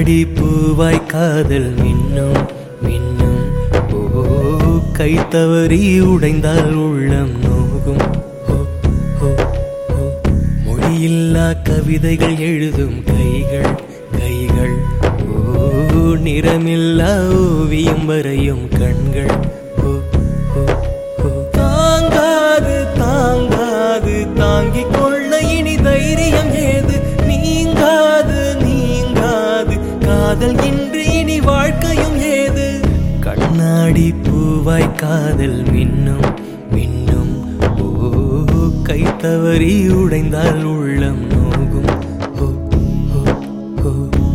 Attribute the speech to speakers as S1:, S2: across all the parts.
S1: கண்ணாடி பூவாய் காதல் மின்னும் மின்னும் ஓ கை தவறி உடைந்தால் உள்ளம் நோகும் ஓ, ஓ, ஓ. மொழியில்லா கவிதைகள் எழுதும் கைகள் கைகள் ஓ நிறமில்லா ஓவியம் வரையும் கண்கள் ஓ, ஓ, ஓ. தாங்காது தாங்காது தாங்கிக் கொள்ள இனி தைரியம் ஏது நீங்காது நீங்காது காதல் இன்றி இனி வாழ்க்கையும் ஏது கண்ணாடி பூவாய் காதல் மின்னும் மின்னும் ஓ கை தவறி உடைந்தால் உள்ளம் நோகும் ஓ, ஓ, ஓ.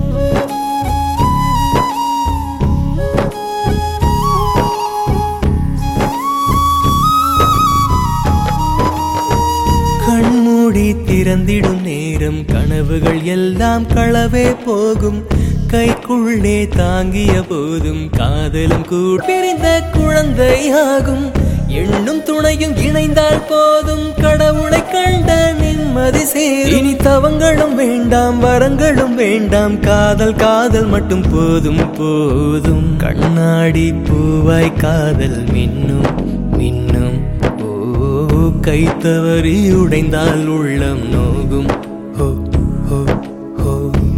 S1: கண்மூடி திறந்திடும் நேரம் கனவுகள் எல்லாம் களவே போகும் கைக்குள்ளே தாங்கிய போதும் காதலும் கூட பிரிந்த குழந்தையாகும் எண்ணும் துணையும் இணைந்தால் போதும் கடவுளை கண்ட நிம்மதி சேரும் இனி தவங்களும் வேண்டாம் வரங்களும் வேண்டாம் காதல் காதல் மட்டும் போதும் போதும் கண்ணாடி பூவாய் காதல் மின்னும் மின்னும் ஓ கை தவறி உடைந்தால் உள்ளம் நோகும் ஹோ ஹோ ஹோ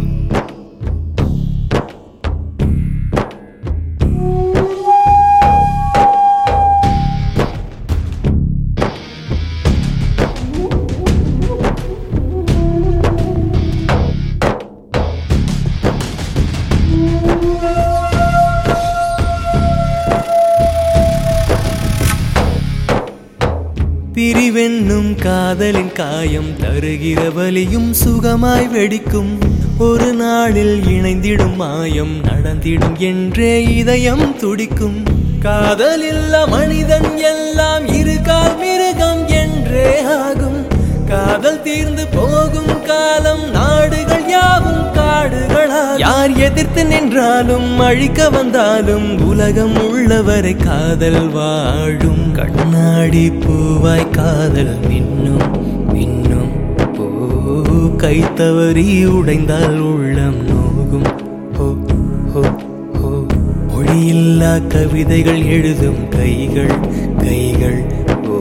S1: பிரிவென்னும் காதலின் காயம் தருகிற வலியும் சுகமாய் வெடிக்கும் ஒரு நாளில் இணைந்திடும் மாயம் நடந்திடும் என்றே இதயம் துடிக்கும் காதலில்ல மனிதன் எல்லாம் இருகால் மிருகம் என்றே ஆகும் காதல் தீர்ந்து போகும் காலம் நாடுகள் யாவும் காடுகளா யார் எதிர்த்து நின்றாலும் அழிக்க வந்தாலும் உலகம் உள்ளவரை காதல் வாழும் கண்ணாடி பூவாய் காதல் மின்னும் மின்னும் ஓ கை தவறி உடைந்தால் உள்ளம் நோகும் ஓ ஓ ஓ மொழியில்லா கவிதைகள் எழுதும் கைகள் கைகள் ஓ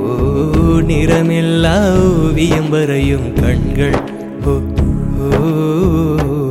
S1: நிறமில்லா ஓவியம் வரையும் கண்கள் ஓ ஓ